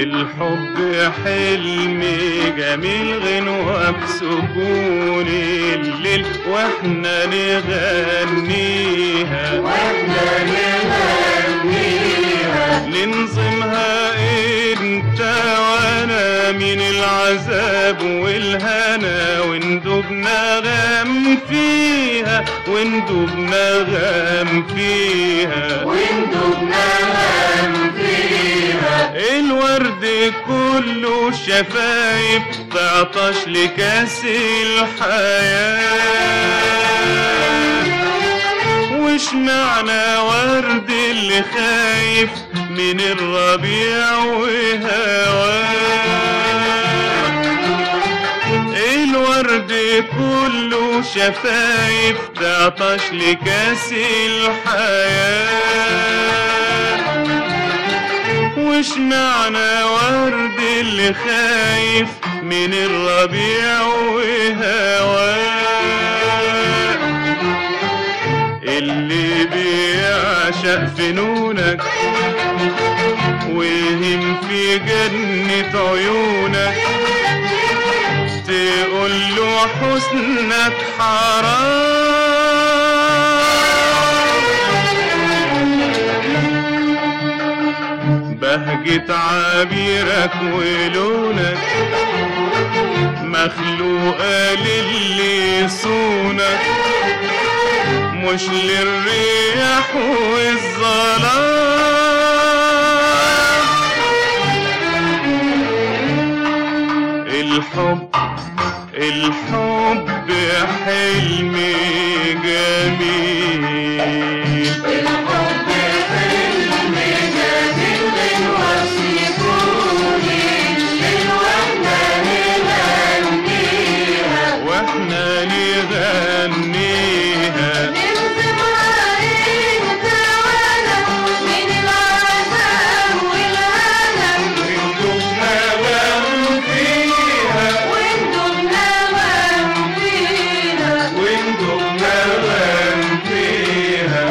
الحب حلم جميل غنوة بسكون الليل واحنا نغنيها واحنا نغنيها ننظمها انت وانا من العذاب والهنا وندوب نغم فيها وندوب نغم فيها وندوب نغم فيها الورد كله شفايف تعطش لكاس الحياة وش معنى ورد اللي خايف من الربيع وهواه الورد كله شفايف تعطش لكاس الحياة وش معنى ورد اللي خايف من الربيع وهواه اللي بيعشق فنونك وهم في جنة عيونك تقول له حسنك حرام بهجة عبيرك ولونك مخلوقة للي يصونك مش للرياح والظلام الحب الحب حلم جميل الحب حلم جميل وسيكون الليل واحنا نغنيها واحنا نغنيها ننظمها انت وانا من العذاب والهنا وندوب نغم فيها وندوب نغم فيها وندوب نغم فيها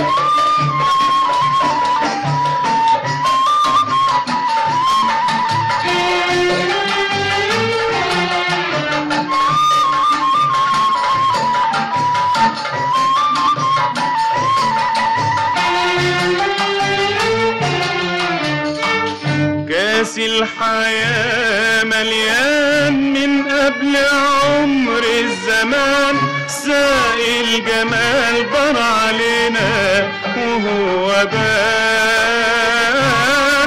كاس الحياة مليان من قبل عمر الزمان سائل جمال بر علينا وهو بات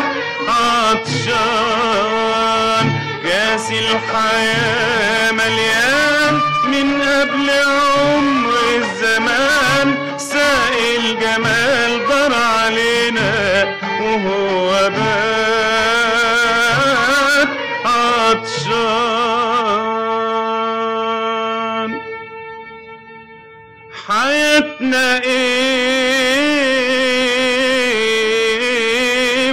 عطشان كاس الحياة مليان من قبل عمر الزمان سائل جمال بر علينا وهو بات عطشان حياتنا ايه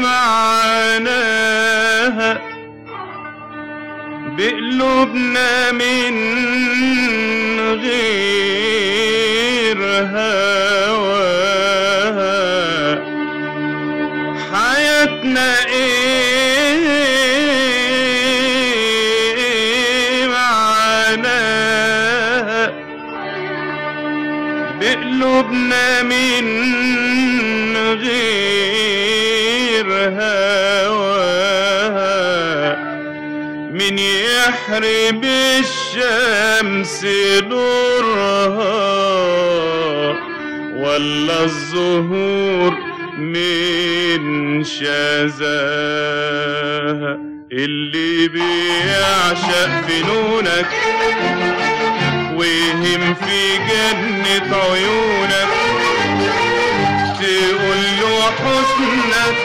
معناها بقلوبنا من غير هواها حياتنا ايه معناها بقلوبنا من غير هواها من يحرم الشمس نورها ولا الزهور من شذاها اللي بيعشق فنونك وهم في جنة عيونك تقول له حسنك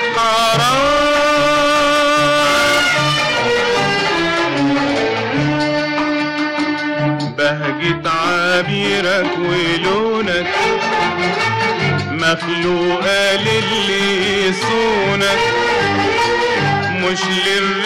حرام بهجة عبيرك ولونك مخلوقة للي يصونك مش للرياح